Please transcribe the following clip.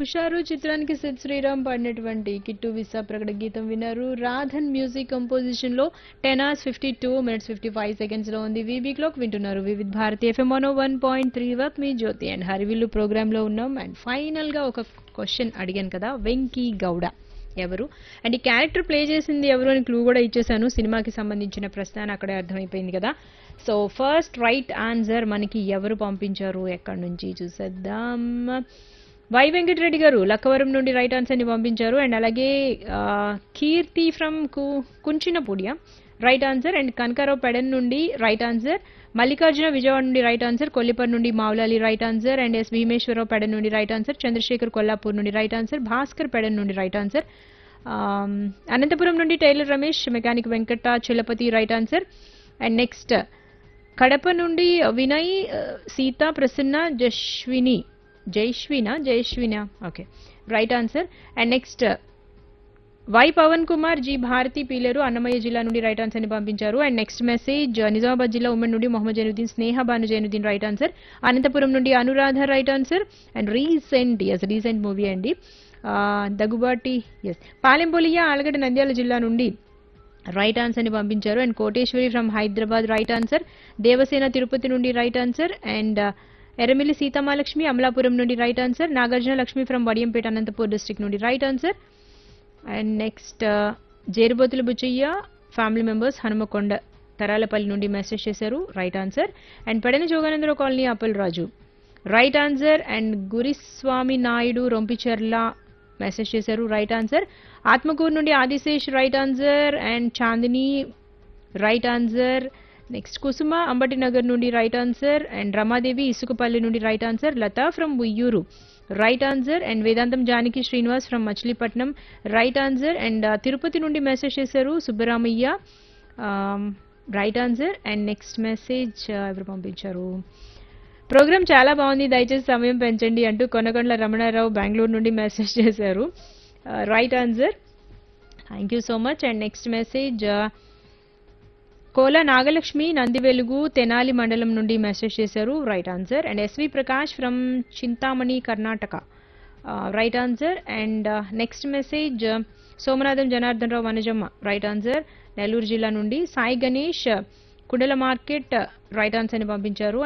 హుషారు చిత్రానికి సిద్ శ్రీరామ్ పాడినటువంటి కిట్టు విసా ప్రకట గీతం విన్నారు రాధన్ మ్యూజిక్ కంపోజిషన్ లో ten hours fifty two minutes fifty five seconds లో ఉంది వీబీ క్లాక్ వింటున్నారు Vividh Bharati FM one one point three with me Jyothi and Harivillu programme లో ఉన్నాం అండ్ ఫైనల్ గా ఒక క్వశ్చన్ అడిగాను కదా వెంకీ గౌడ ఎవరు అండ్ ఈ క్యారెక్టర్ ప్లే చేసింది ఎవరు అని క్లూ కూడా ఇచ్చేసాను సినిమాకి సంబంధించిన ప్రశ్న అక్కడే అర్థమైపోయింది కదా సో ఫస్ట్ రైట్ ఆన్సర్ మనకి ఎవరు పంపించారు ఎక్కడి నుంచి చూసేద్దాం వై వెంకటరెడ్డి గారు లక్కవరం నుండి రైట్ ఆన్సర్ ని పంపించారు అండ్ అలాగే ఆ, కీర్తి ఫ్రమ్ కు కుంచినపూడియా right answer and Kanakarao Pedana నుండి రైట్ ఆన్సర్ మల్లికార్జున విజయవాడ నుండి రైట్ ఆన్సర్ కొల్లిపర్ నుండి Mavulali right answer and S Bhimeswararao Pedana నుండి రైట్ ఆన్సర్ చంద్రశేఖర్ కొల్లాపూర్ నుండి రైట్ ఆన్సర్ భాస్కర్ పెడన్ నుండి రైట్ ఆన్సర్ ఆమ్, అనంతపురం నుండి tailor Ramesh mechanic Venkata Chalapathi right answer and next Kadapa నుండి వినయ్ ఆ, Seetha Prasanna Jashwini Jaishwina Jaishwina okay right answer and next Y Pavan Kumar G Bharathi Pileru Annamayya జిల్లా నుండి రైట్ ఆన్సర్ ని పంపించారు అండ్ నెక్స్ట్ మెసేజ్ నిజామాబాద్ జిల్లా ఉమ్మడి నుండి మొహమ్మద్ జైనుద్దీన్ స్నేహ బాను జైనుద్దీన్ రైట్ ఆన్సర్ అనంతపురం నుండి Anuradha right answer and recent S recent movie అండి ఆ, దగ్గుబాటి ఎస్ పాలెంపొలియా ఆలగడ్డ నంద్యాల జిల్లా నుండి రైట్ ఆన్సర్ ని పంపించారు and Koteswari from Hyderabad right answer Devasena Tirupati నుండి right answer and Erramilli Seethamalakshmi Amalapuram నుండి right answer Nagarjuna Lakshmi from Vadiyampeta Anantapur district నుండి right answer and next Jerubothula Buchaiah family members Hanumakonda Tharalapalli నుండి మెసేజ్ చేశారు right answer and Pedana Joganandarao colony Appal Raju right answer and Guriswamy Naidu Rompicherla message చేశారు రైట్ ఆన్సర్ ఆత్మకూరు నుండి Adishesh right answer and Chandini right answer next Kusuma Ambati Nagar నుండి right answer and Ramadevi Isukapalli నుండి right answer Latha from Uyyuru right answer and Vedantam Janaki Srinivas from Machilipatnam right answer and Tirupati నుండి message చేశారు Subbaramaiah right answer and next message ఎవరు పంపించారు programme చాలా బాగుంది దయచేసి సమయం పెంచండి అంటూ కొనకొండల రమణారావు బెంగళూరు నుండి మెసేజ్ చేశారు right answer thank you so much and next message Kola Nagalakshmi Nandivelugu Tenali మండలం నుండి మెసేజ్ చేశారు right answer and SV Prakash from Chintamani Karnataka right answer and next message Somanatham Janardhan Rao Vanajamma right answer Nellore జిల్లా నుండి Sai Ganesh Kudala market right answer ని పంపించారు